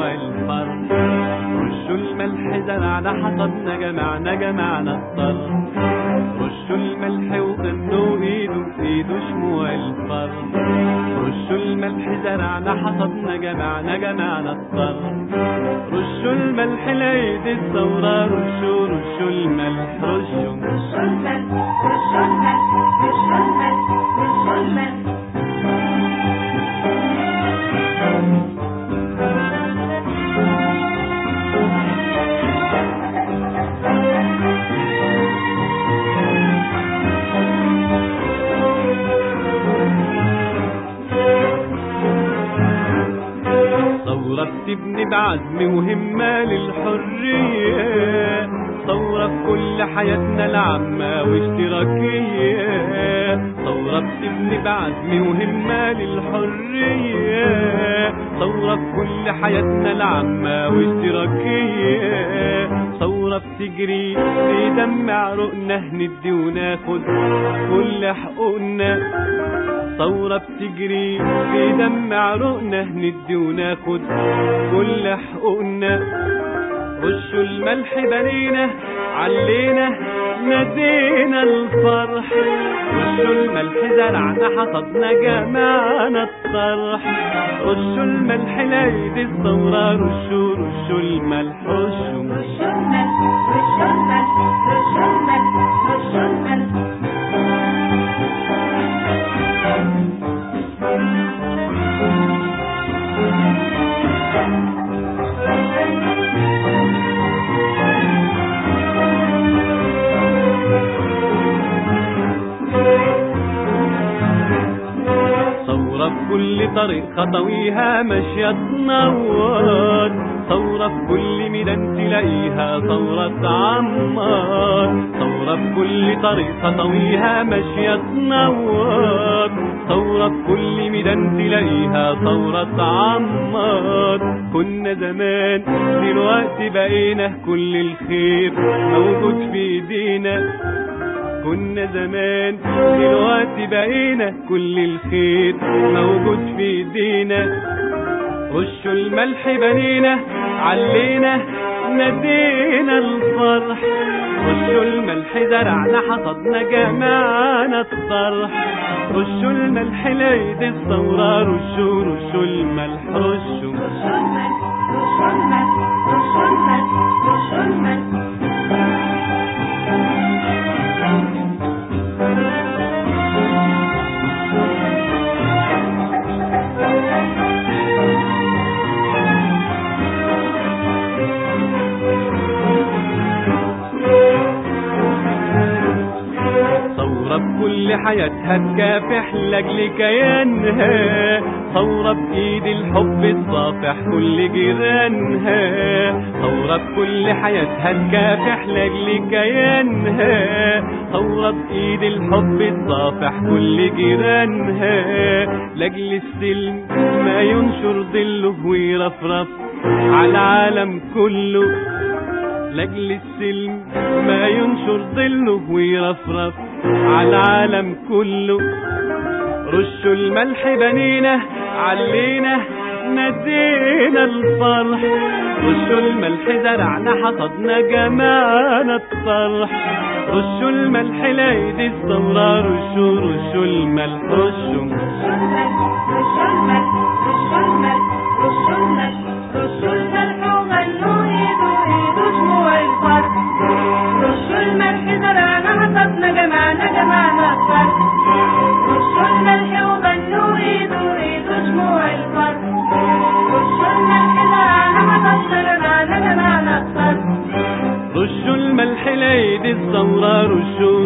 شموع الفرح رشوا الملح زرعنا حصدنا جمعنا جمعنا الطرح رشوا الملح وغنوا ايده ايده شموع الفرح رشوا الملح زرعنا حصدنا جمعنا جمعنا الطرح رشوا الملح لعيد الثورة رشوا رشوا الملح رشوا رشوا الملح رشوا الملح رشوا الملح رشوا الملح ثورة بتبني بعزم وهمة للحرية ثورة في كل حياتنا العامة واشتراكية ثورة بتبني بعزم وهمة للحرية ثورة في كل حياتنا العامة واشتراكية ثورة بتجري في دم عروقنا ندي وناخد كل حقوقنا ثورة بتجري في دم عروقنا ندي وناخد كل حقوقنا رشوا الملح بنينا علينا نادينا الفرح رشوا الملح زرعنا حصدنا جمعنا الطرح رشوا الملح لعيد الثورة رشوا رشوا الملح رشوا رشوا الملح رشوا الملح رشوا الملح رشوا الملح ثورة في كل طريق خطويها ماشية تنور ثورة في كل ميدان تلاقيها ثورة تعمر ثورة في كل طريق خطويها ماشية تنور ثورة في كل ميدان تلاقيها ثورة تعمر كنا زمان دلوقتي بقينا كل الخير موجود في ايدينا كنا زمان دلوقتي بقينا كل الخير موجود في ايدينا رشوا الملح بنينا علينا نادينا الفرح رشوا الملح زرعنا حصدنا جمعنا الطرح رشوا الملح لعيد الثورة رشوا رشوا الملح رشوا رشوا الملح رشوا الملح رشوا الملح رشوا الملح ثورة بكل حياتها تكافح لاجل كيانها ثورة بإيد الحب تصافح كل جيرانها ثورة بكل حياتها تكافح لاجل كيانها ثورة بإيد الحب تصافح كل جيرانها لاجل السلم ما ينشر ظله ويرفرف على العالم كله لاجل السلم ما ينشر ظله ويرفرف على العالم كله رشوا الملح بنينا علينا نادينا الفرح رشوا الملح زرعنا حصدنا جمعنا الطرح رشوا الملح لعيد الثورة رشوا رشوا الملح رشوا رشوا الملح رشوا الملح رشوا الملح رشوا الملح رشوا الملح وغنوا ايدو ايدو شموع الفرح رشوا الملح زرعنا حصدنا جمعنا جمعنا الفرح رشوا الملح وغنوا ايدو ايدو شموع الفرح رشوا الملح زرعنا حصدنا جمعنا جمعنا الفرح رشوا الملح لعيد الثورة رشوا